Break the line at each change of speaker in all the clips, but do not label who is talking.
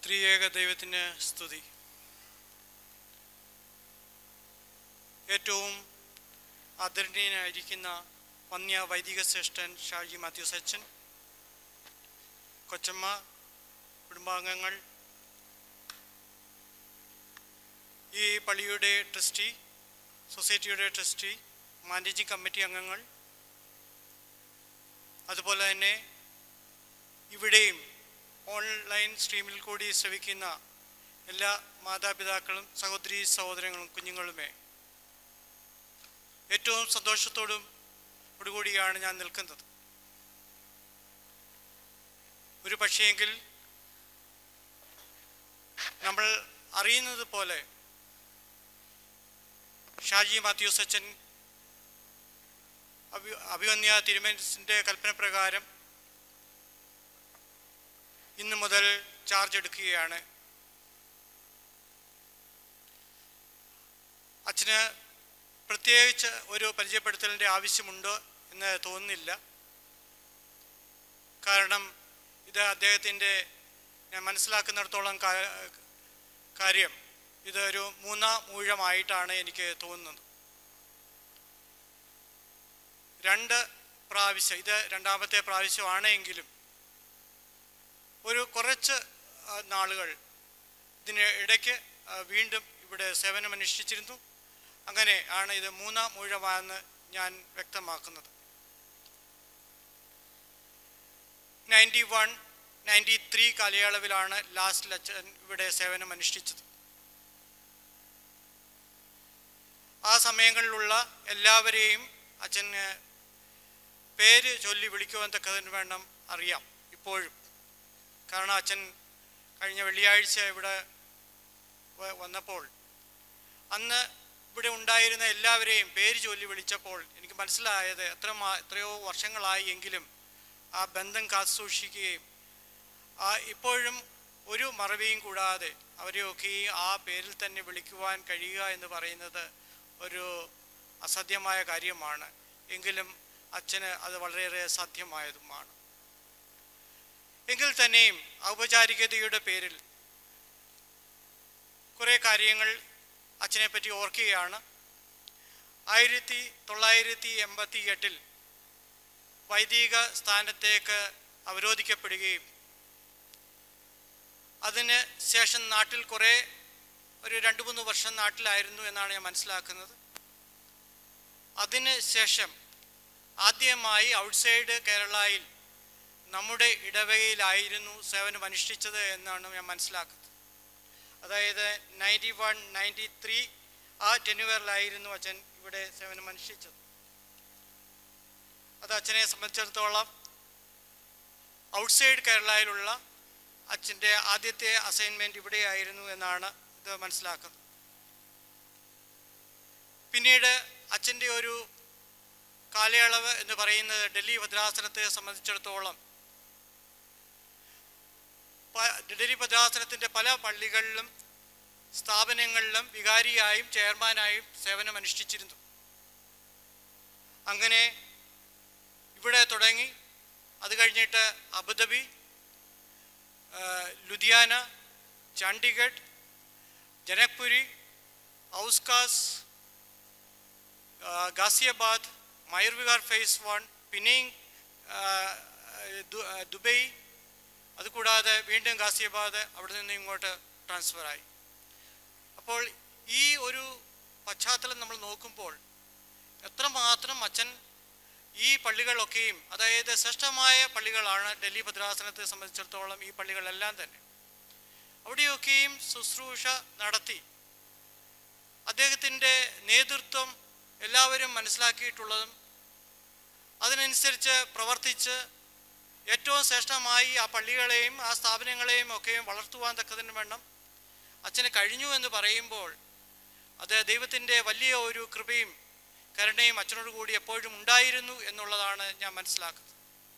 ത്രിയേക ദൈവത്തിന് സ്തുതി ഏറ്റവും ആദരണീയനായിരിക്കുന്ന വന്യ വൈദിക ശ്രേഷ്ഠൻ ഷാജി മാത്യു സച്ചൻ കൊച്ചമ്മ കുടുംബാംഗങ്ങൾ ഈ പള്ളിയുടെ ട്രസ്റ്റി സൊസൈറ്റിയുടെ ട്രസ്റ്റി മാനേജിംഗ് കമ്മിറ്റി അംഗങ്ങൾ അതുപോലെ തന്നെ ഇവിടെയും ഓൺലൈൻ സ്ട്രീമിൽ കൂടി ശ്രവിക്കുന്ന എല്ലാ മാതാപിതാക്കളും സഹോദരി സഹോദരങ്ങളും കുഞ്ഞുങ്ങളുമേ ഏറ്റവും സന്തോഷത്തോടും കൂടിയാണ് ഞാൻ നിൽക്കുന്നത് ഒരു പക്ഷേയെങ്കിൽ നമ്മൾ അറിയുന്നത് പോലെ ഷാജി മാത്യൂസ് അച്ഛൻ അഭി അഭിവന്യ തിരുമനസിൻ്റെ കൽപ്പന പ്രകാരം ഇന്ന് മുതൽ ചാർജ് എടുക്കുകയാണ് അച്ഛന് പ്രത്യേകിച്ച് ഒരു പരിചയപ്പെടുത്തലിൻ്റെ ആവശ്യമുണ്ടോ എന്ന് തോന്നുന്നില്ല കാരണം ഇത് അദ്ദേഹത്തിൻ്റെ ഞാൻ മനസ്സിലാക്കുന്നിടത്തോളം കാ- കാര്യം ഇതൊരു മൂന്നാം ഊഴമായിട്ടാണ് എനിക്ക് തോന്നുന്നത് രണ്ട് പ്രാവശ്യം ഇത് രണ്ടാമത്തെ പ്രാവശ്യമാണ് എങ്കിലും ഒരു കുറച്ച് ആ, നാളുകൾ ഇതിന് ഇടയ്ക്ക് ആ, വീണ്ടും ഇവിടെ സേവനമനുഷ്ഠിച്ചിരുന്നു അങ്ങനെ ആണ് ഇത് മൂന്നാം ഊഴമാണെന്ന് ഞാൻ വ്യക്തമാക്കുന്നത് നയൻറ്റി വൺ നയൻറ്റി ത്രീ കാലയളവിലാണ് ലാസ്റ്റ് അച്ഛൻ ഇവിടെ സേവനം അനുഷ്ഠിച്ചത് ആ സമയങ്ങളിലുള്ള എല്ലാവരെയും അച്ഛന് പേര് ചൊല്ലി വിളിക്കുവാൻ തക്കതിന് വേണം അറിയാം ഇപ്പോഴും കാരണം അച്ഛൻ കഴിഞ്ഞ വെള്ളിയാഴ്ച ഇവിടെ വ- വന്നപ്പോൾ അന്ന് ഇവിടെ ഉണ്ടായിരുന്ന എല്ലാവരെയും പേര് ചൊല്ലി വിളിച്ചപ്പോൾ എനിക്ക് മനസ്സിലായത് എത്ര മാ- എത്രയോ വർഷങ്ങളായി എങ്കിലും ആ ബന്ധം കാത്തു സൂക്ഷിക്കുകയും ആ ഇപ്പോഴും ഒരു മറവിയും കൂടാതെ അവരെയൊക്കെ ഈ ആ പേരിൽ തന്നെ വിളിക്കുവാൻ കഴിയുക എന്ന് പറയുന്നത് ഒരു അസാധ്യമായ കാര്യമാണ് എങ്കിലും അച്ഛന് അത് വളരെയേറെ സാധ്യമായതുമാണ് എങ്കിൽ തന്നെയും ഔപചാരികതയുടെ പേരിൽ കുറേ കാര്യങ്ങൾ അച്ഛനെ പറ്റി ഓർക്കുകയാണ് ആയിരത്തി തൊള്ളായിരത്തി എൺപത്തി എട്ടിൽ വൈദിക സ്ഥാനത്തേക്ക് അവരോധിക്കപ്പെടുകയും അതിന് ശേഷം നാട്ടിൽ കുറേ ഒരു രണ്ട് മൂന്ന് വർഷം നാട്ടിലായിരുന്നു എന്നാണ് ഞാൻ മനസ്സിലാക്കുന്നത് അതിന് ശേഷം ആദ്യമായി ഔട്ട്സൈഡ് കേരളയിൽ നമ്മുടെ ഇടവകയിലായിരുന്നു സേവനം അനുഷ്ഠിച്ചത് എന്നാണ് ഞാൻ മനസ്സിലാക്കുന്നത് അതായത് നയൻറ്റി വൺ നയൻറ്റി ത്രീ ആ ടെനുവറിലായിരുന്നു അച്ഛൻ ഇവിടെ സേവനം അനുഷ്ഠിച്ചത് അത് അച്ഛനെ സംബന്ധിച്ചിടത്തോളം ഔട്ട്സൈഡ് കേരളയിലുള്ള അച്ഛൻ്റെ ആദ്യത്തെ അസൈൻമെൻറ്റ് ഇവിടെയായിരുന്നു എന്നാണ് ഇത് മനസ്സിലാക്കുന്നത് പിന്നീട് അച്ഛൻ്റെ ഒരു കാലയളവ് എന്ന് പറയുന്നത് ഡൽഹി ഭദ്രാസനത്തെ സംബന്ധിച്ചിടത്തോളം പ- ഡൽഹി ഭദ്രാസനത്തിൻ്റെ പല പള്ളികളിലും സ്ഥാപനങ്ങളിലും വികാരിയായും ചെയർമാനായും സേവനം അനുഷ്ഠിച്ചിരുന്നു അങ്ങനെ ഇവിടെ തുടങ്ങി അത് കഴിഞ്ഞിട്ട് അബുദാബി ആ, ലുധിയാന ചണ്ഡീഗഡ് ജനക്പുരി ഔസ്കാസ് ആ, ഗാസിയാബാദ് മയൂർവിഹാർ ഫേസ് വൺ പിന്നെയും ആ, ദു- ആ, ദുബൈ അതുകൂടാതെ വീണ്ടും ഗാസിയാബാദ് അവിടെ നിന്ന് ഇങ്ങോട്ട് ട്രാൻസ്ഫറായി അപ്പോൾ ഈ ഒരു പശ്ചാത്തലം നമ്മൾ നോക്കുമ്പോൾ എത്രമാത്രം അച്ഛൻ ഈ പള്ളികളൊക്കെയും അതായത് ശ്രേഷ്ഠമായ പള്ളികളാണ് ഡൽഹി ഭദ്രാസനത്തെ സംബന്ധിച്ചിടത്തോളം ഈ പള്ളികളെല്ലാം തന്നെ അവിടെയൊക്കെയും ശുശ്രൂഷ നടത്തി അദ്ദേഹത്തിൻ്റെ നേതൃത്വം എല്ലാവരും മനസ്സിലാക്കിയിട്ടുള്ളതും അതിനനുസരിച്ച് പ്രവർത്തിച്ച് ഏറ്റവും ശ്രേഷ്ഠമായി ആ പള്ളികളെയും ആ സ്ഥാപനങ്ങളെയും ഒക്കെയും വളർത്തുവാൻ തക്കതിന് വേണം അച്ഛന് കഴിഞ്ഞു എന്ന് പറയുമ്പോൾ അത് ദൈവത്തിൻ്റെ വലിയ ഒരു കൃപയും കരുണയും അച്ഛനോട് കൂടി എപ്പോഴും ഉണ്ടായിരുന്നു എന്നുള്ളതാണ് ഞാൻ മനസ്സിലാക്കുന്നത്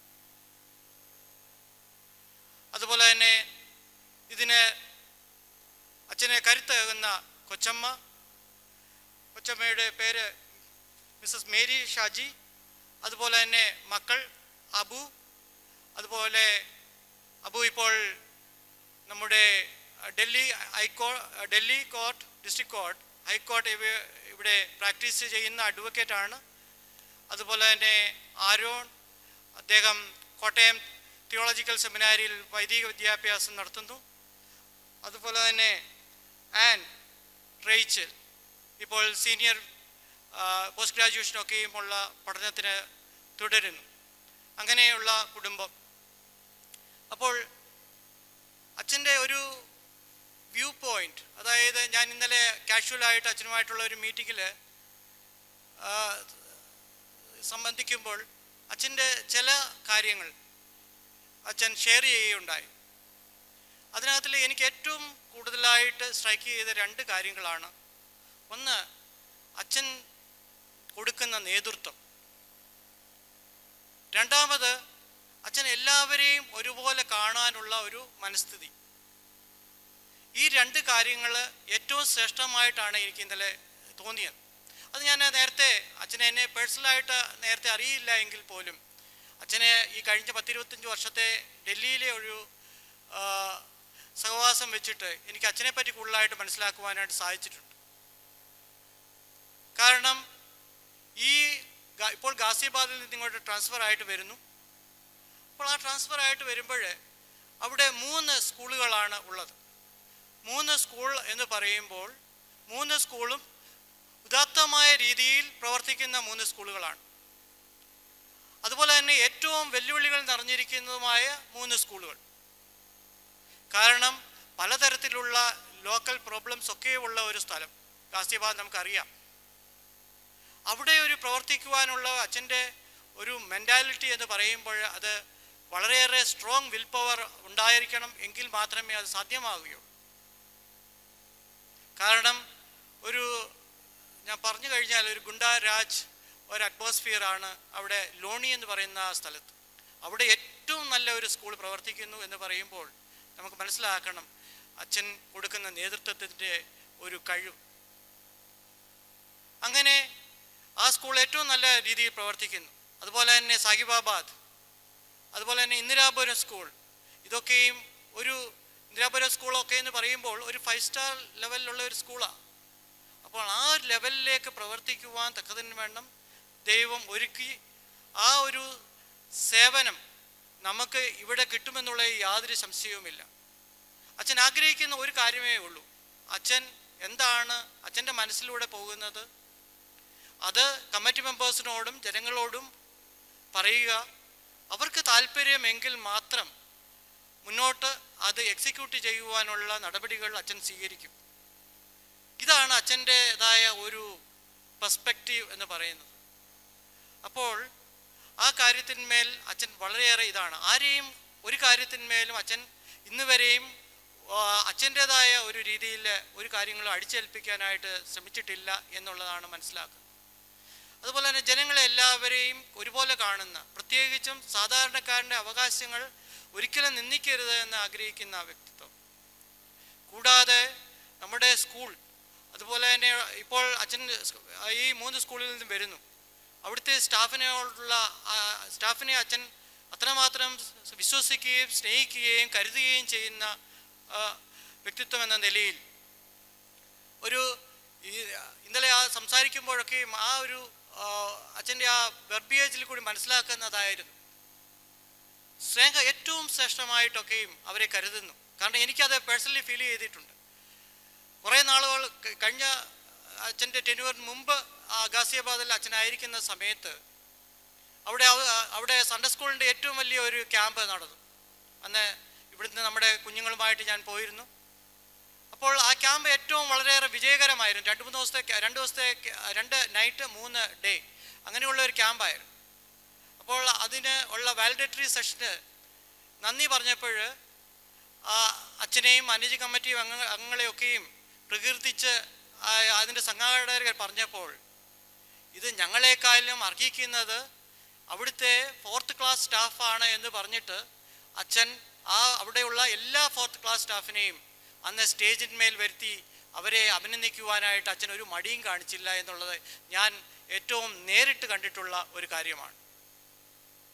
അതുപോലെ തന്നെ ഇതിന് അച്ഛനെ കരുത്തേകുന്ന കൊച്ചമ്മ കൊച്ചമ്മയുടെ പേര് മിസ്സസ് മേരി ഷാജി അതുപോലെ തന്നെ മക്കൾ അബു അതുപോലെ അബു ഇപ്പോൾ നമ്മുടെ ഡൽഹി ഹൈക്കോ Delhi court district court high court ഇവ ഇവിടെ പ്രാക്ടീസ് ചെയ്യുന്ന അഡ്വക്കേറ്റാണ് അതുപോലെ തന്നെ ആരോൺ അദ്ദേഹം കോട്ടയം തിയോളജിക്കൽ സെമിനാരിയിൽ വൈദിക വിദ്യാഭ്യാസം നടത്തുന്നു അതുപോലെ തന്നെ ആൻ റേച്ചൽ ഇപ്പോൾ സീനിയർ പോസ്റ്റ് ഗ്രാജുവേഷനൊക്കെയും ഉള്ള പഠനത്തിന് തുടരുന്നു അങ്ങനെയുള്ള കുടുംബം അപ്പോൾ അച്ഛൻ്റെ ഒരു വ്യൂ പോയിന്റ് അതായത് ഞാൻ ഇന്നലെ കാഷ്വലായിട്ട് അച്ഛനുമായിട്ടുള്ള ഒരു മീറ്റിങ്ങിൽ സംബന്ധിക്കുമ്പോൾ അച്ഛൻ്റെ ചില കാര്യങ്ങൾ അച്ഛൻ ഷെയർ ചെയ്യുകയുണ്ടായി അതിനകത്തിൽ എനിക്ക് ഏറ്റവും കൂടുതലായിട്ട് സ്ട്രൈക്ക് ചെയ്ത രണ്ട് കാര്യങ്ങളാണ് ഒന്ന് അച്ഛൻ കൊടുക്കുന്ന നേതൃത്വം രണ്ടാമത് അച്ഛൻ എല്ലാവരെയും ഒരുപോലെ കാണാനുള്ള ഒരു മനസ്ഥിതി ഈ രണ്ട് കാര്യങ്ങൾ ഏറ്റവും ശ്രേഷ്ഠമായിട്ടാണ് എനിക്ക് ഇന്നലെ തോന്നിയത് അത് ഞാൻ നേരത്തെ അച്ഛനെ എന്നെ പേഴ്സണലായിട്ട് നേരത്തെ അറിയില്ല എങ്കിൽ പോലും അച്ഛനെ ഈ കഴിഞ്ഞ പത്തിരുപത്തഞ്ച് വർഷത്തെ ഡൽഹിയിലെ ഒരു ആ, സഹവാസം വെച്ചിട്ട് എനിക്ക് അച്ഛനെ പറ്റി കൂടുതലായിട്ട് മനസ്സിലാക്കുവാനായിട്ട് സാധിച്ചിട്ടുണ്ട് കാരണം ഈ ഗ- ഇപ്പോൾ ഗാസിയാബാദിൽ നിന്ന് ഇങ്ങോട്ട് ട്രാൻസ്ഫർ ആയിട്ട് വരുന്നു അപ്പോൾ ആ ട്രാൻസ്ഫർ ആയിട്ട് വരുമ്പോൾ അവിടെ മൂന്ന് സ്കൂളുകളാണ് ഉള്ളത് മൂന്ന് സ്കൂൾ എന്ന് പറയുമ്പോൾ മൂന്ന് സ്കൂളും ഉദാത്തമായ രീതിയിൽ പ്രവർത്തിക്കുന്ന മൂന്ന് സ്കൂളുകളാണ് അതുപോലെ തന്നെ ഏറ്റവും വെല്ലുവിളികൾ നിറഞ്ഞിരിക്കുന്നതുമായ മൂന്ന് സ്കൂളുകൾ കാരണം പലതരത്തിലുള്ള ലോക്കൽ പ്രോബ്ലംസ് ഒക്കെ ഉള്ള ഒരു സ്ഥലം ഗാസിയാബാദ് നമുക്കറിയാം അവിടെ ഒരു പ്രവർത്തിക്കുവാനുള്ള അച്ഛൻ്റെ ഒരു മെൻറ്റാലിറ്റി എന്ന് പറയുമ്പോൾ അത് വളരെയേറെ സ്ട്രോങ് വിൽ പവർ ഉണ്ടായിരിക്കണം എങ്കിൽ മാത്രമേ അത് സാധ്യമാവുകയുള്ളൂ കാരണം ഒരു ഞാൻ പറഞ്ഞു കഴിഞ്ഞാൽ ഒരു ഗുണ്ടാ രാജ് ഒരു atmosphere ആണ് അവിടെ ലോണി എന്ന് പറയുന്ന ആ സ്ഥലത്ത് അവിടെ ഏറ്റവും നല്ല ഒരു സ്കൂൾ പ്രവർത്തിക്കുന്നു എന്ന് പറയുമ്പോൾ നമുക്ക് മനസ്സിലാക്കണം അച്ഛൻ കൊടുക്കുന്ന നേതൃത്വത്തിൻ്റെ ഒരു കഴിവ് അങ്ങനെ ആ സ്കൂൾ ഏറ്റവും നല്ല രീതിയിൽ പ്രവർത്തിക്കുന്നു അതുപോലെ തന്നെ സാഹിബാബാദ് അതുപോലെ തന്നെ ഇന്ദിരാപുരം സ്കൂൾ ഇതൊക്കെയും ഒരു ഇന്ദിരാപുരം സ്കൂളൊക്കെ എന്ന് പറയുമ്പോൾ ഒരു ഫൈവ് സ്റ്റാർ ലെവലിലുള്ള ഒരു സ്കൂളാണ് അപ്പോൾ ആ ഒരു ലെവലിലേക്ക് പ്രവർത്തിക്കുവാൻ തക്കതിന് വേണം ദൈവം ഒരുക്കി ആ ഒരു സേവനം നമുക്ക് ഇവിടെ കിട്ടുമെന്നുള്ള യാതൊരു സംശയവുമില്ല അച്ഛൻ ആഗ്രഹിക്കുന്ന ഒരു കാര്യമേ ഉള്ളൂ അച്ഛൻ എന്താണ് അച്ഛൻ്റെ മനസ്സിലൂടെ പോകുന്നത് അത് കമ്മിറ്റി മെമ്പേഴ്സിനോടും ജനങ്ങളോടും പറയുക അവർക്ക് താല്പര്യമെങ്കിൽ മാത്രം മുന്നോട്ട് അത് എക്സിക്യൂട്ട് ചെയ്യുവാനുള്ള നടപടികൾ അച്ഛൻ സ്വീകരിക്കും ഇതാണ് അച്ഛൻ്റെതായ ഒരു പെർസ്പെക്റ്റീവ് എന്ന് പറയുന്നത് അപ്പോൾ ആ കാര്യത്തിന്മേൽ അച്ഛൻ വളരെയേറെ ഇതാണ് ആരെയും ഒരു കാര്യത്തിന്മേലും അച്ഛൻ ഇന്ന് വരെയും ആ, അച്ഛൻ്റെതായ ഒരു രീതിയിൽ ഒരു കാര്യങ്ങളും അടിച്ചേൽപ്പിക്കാനായിട്ട് ശ്രമിച്ചിട്ടില്ല എന്നുള്ളതാണ് മനസ്സിലാക്കുന്നത് അതുപോലെ തന്നെ ജനങ്ങളെ എല്ലാവരെയും ഒരുപോലെ കാണുന്ന പ്രത്യേകിച്ചും സാധാരണക്കാരൻ്റെ അവകാശങ്ങൾ ഒരിക്കലും നിന്ദിക്കരുത് എന്ന് ആഗ്രഹിക്കുന്ന വ്യക്തിത്വം കൂടാതെ നമ്മുടെ സ്കൂൾ അതുപോലെ തന്നെ ഇപ്പോൾ അച്ഛൻ സ്- ഈ മൂന്ന് സ്കൂളിൽ നിന്നും വരുന്നു അവിടുത്തെ സ്റ്റാഫിനോടുള്ള ആ, സ്റ്റാഫിനെ അച്ഛൻ അത്രമാത്രം സ് വിശ്വസിക്കുകയും സ്നേഹിക്കുകയും കരുതുകയും ചെയ്യുന്ന ആ, വ്യക്തിത്വം എന്ന നിലയിൽ ഒരു ഈ ഇന്നലെ ആ സംസാരിക്കുമ്പോഴൊക്കെയും ആ ഒരു ആ, അച്ഛൻ്റെ ആ വെർബിയേജിൽ കൂടി മനസ്സിലാക്കുന്നതായിരുന്നു സ്നേഹ ഏറ്റവും ശ്രേഷ്ഠമായിട്ടൊക്കെയും അവരെ കരുതുന്നു കാരണം എനിക്കത് പേഴ്സണലി ഫീൽ ചെയ്തിട്ടുണ്ട് കുറേ നാളുകൾ ക- കഴിഞ്ഞ അച്ഛൻ്റെ ടെനുവറിന് മുമ്പ് ആ ഗാസിയാബാദിൽ അച്ഛനായിരിക്കുന്ന സമയത്ത് അവിടെ അവ- അവിടെ സൺഡേ സ്കൂളിൻ്റെ ഏറ്റവും വലിയ ഒരു ക്യാമ്പ് നടന്നു അന്ന് ഇവിടുന്ന് നമ്മുടെ കുഞ്ഞുങ്ങളുമായിട്ട് ഞാൻ പോയിരുന്നു അപ്പോൾ ആ ക്യാമ്പ് ഏറ്റവും വളരെയേറെ വിജയകരമായിരുന്നു രണ്ട് മൂന്ന് ദിവസത്തെ ക്യാ- രണ്ട് ദിവസത്തെ ക്യാ- രണ്ട് നൈറ്റ് മൂന്ന് ഡേ അങ്ങനെയുള്ള ഒരു ക്യാമ്പായിരുന്നു അപ്പോൾ അതിന് ഉള്ള വാലിഡേറ്ററി സെഷന് നന്ദി പറഞ്ഞപ്പോൾ ആ അച്ഛനെയും മാനേജിംഗ് കമ്മിറ്റി അംഗ അംഗങ്ങളെയൊക്കെയും പ്രകീർത്തിച്ച് ആ അതിൻ്റെ സംഘാടകർ പറഞ്ഞപ്പോൾ ഇത് ഞങ്ങളെക്കാളും അർഹിക്കുന്നത് അവിടുത്തെ ഫോർത്ത് ക്ലാസ് സ്റ്റാഫാണ് എന്ന് പറഞ്ഞിട്ട് അച്ഛൻ ആ അവിടെയുള്ള എല്ലാ ഫോർത്ത് ക്ലാസ് സ്റ്റാഫിനെയും അന്ന് സ്റ്റേജിന്മേൽ വരുത്തി അവരെ അഭിനന്ദിക്കുവാനായിട്ട് അച്ഛൻ ഒരു മടിയും കാണിച്ചില്ല എന്നുള്ളത് ഞാൻ ഏറ്റവും നേരിട്ട് കണ്ടിട്ടുള്ള ഒരു കാര്യമാണ്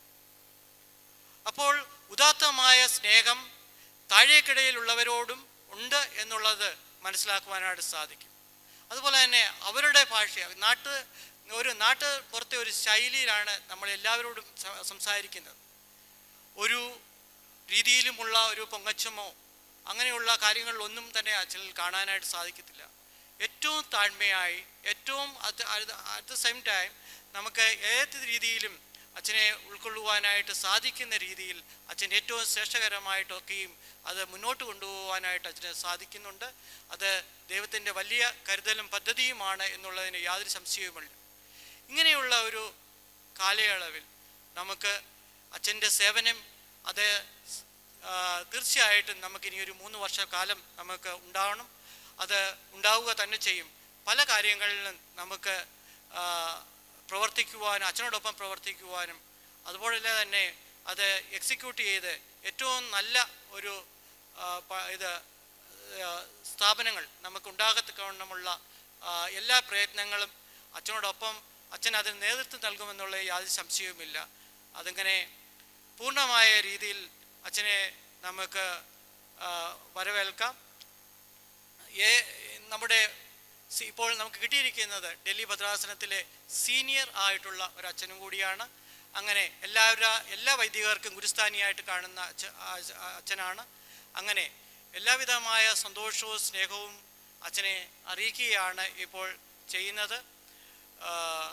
അപ്പോൾ ഉദാത്തമായ സ്നേഹം താഴേക്കിടയിലുള്ളവരോടും ഉണ്ട് എന്നുള്ളത് മനസ്സിലാക്കുവാനായിട്ട് സാധിക്കും അതുപോലെ തന്നെ അവരുടെ ഭാഷ നാട്ട് ഒരു നാട്ട് പുറത്തെ ഒരു ശൈലിയിലാണ് നമ്മൾ എല്ലാവരോടും സ- സംസാരിക്കുന്നത് ഒരു രീതിയിലുമുള്ള ഒരു പൊങ്ങച്ചമോ അങ്ങനെയുള്ള കാര്യങ്ങളിലൊന്നും തന്നെ അച്ഛനിൽ കാണാനായിട്ട് സാധിക്കത്തില്ല ഏറ്റവും താഴ്മയായി ഏറ്റവും അറ്റ് ദ സെയിം ടൈം നമുക്ക് ഏത് രീതിയിലും അച്ഛനെ ഉൾക്കൊള്ളുവാനായിട്ട് സാധിക്കുന്ന രീതിയിൽ അച്ഛൻ ഏറ്റവും ശ്രേഷ്ഠകരമായിട്ടൊക്കെയും അത് മുന്നോട്ട് കൊണ്ടുപോകാനായിട്ട് അച്ഛന് സാധിക്കുന്നുണ്ട് അത് ദൈവത്തിൻ്റെ വലിയ കരുതലും പദ്ധതിയുമാണ് എന്നുള്ളതിന് യാതൊരു സംശയവുമില്ല ഇങ്ങനെയുള്ള ഒരു കാലയളവിൽ നമുക്ക് അച്ഛൻ്റെ സേവനം അത് ആ, തീർച്ചയായിട്ടും നമുക്കിനി ഒരു മൂന്ന് വർഷക്കാലം നമുക്ക് ഉണ്ടാവണം അത് ഉണ്ടാവുക തന്നെ ചെയ്യും പല കാര്യങ്ങളിലും നമുക്ക് ആ, പ്രവർത്തിക്കുവാനും അച്ഛനോടൊപ്പം പ്രവർത്തിക്കുവാനും അതുപോലെ തന്നെ അത് എക്സിക്യൂട്ട് ചെയ്ത് ഏറ്റവും നല്ല ഒരു ആ, പ- ഇത് ആ, സ്ഥാപനങ്ങൾ നമുക്ക് ഉണ്ടാകത്തക്കവണ്ണമുള്ള ആ, എല്ലാ പ്രയത്നങ്ങളും അച്ഛനോടൊപ്പം അച്ഛൻ അതിന് നേതൃത്വം നൽകുമെന്നുള്ള യാതൊരു സംശയവുമില്ല അതിങ്ങനെ പൂർണ്ണമായ രീതിയിൽ അച്ഛനെ നമുക്ക് ആ, വരവേൽക്കാം ഏ നമ്മുടെ സി- ഇപ്പോൾ നമുക്ക് കിട്ടിയിരിക്കുന്നത് ഡൽഹി ഭദ്രാസനത്തിലെ സീനിയർ ആയിട്ടുള്ള ഒരു അച്ഛനും കൂടിയാണ് അങ്ങനെ എല്ലാവരും എല്ലാ വൈദികർക്കും ഗുരുസ്ഥാനിയായിട്ട് കാണുന്ന അച്ഛ ആ- ആ- അച്ഛനാണ് അങ്ങനെ എല്ലാവിധമായ സന്തോഷവും സ്നേഹവും അച്ഛനെ അറിയിക്കുകയാണ് ഇപ്പോൾ ചെയ്യുന്നത് ആ,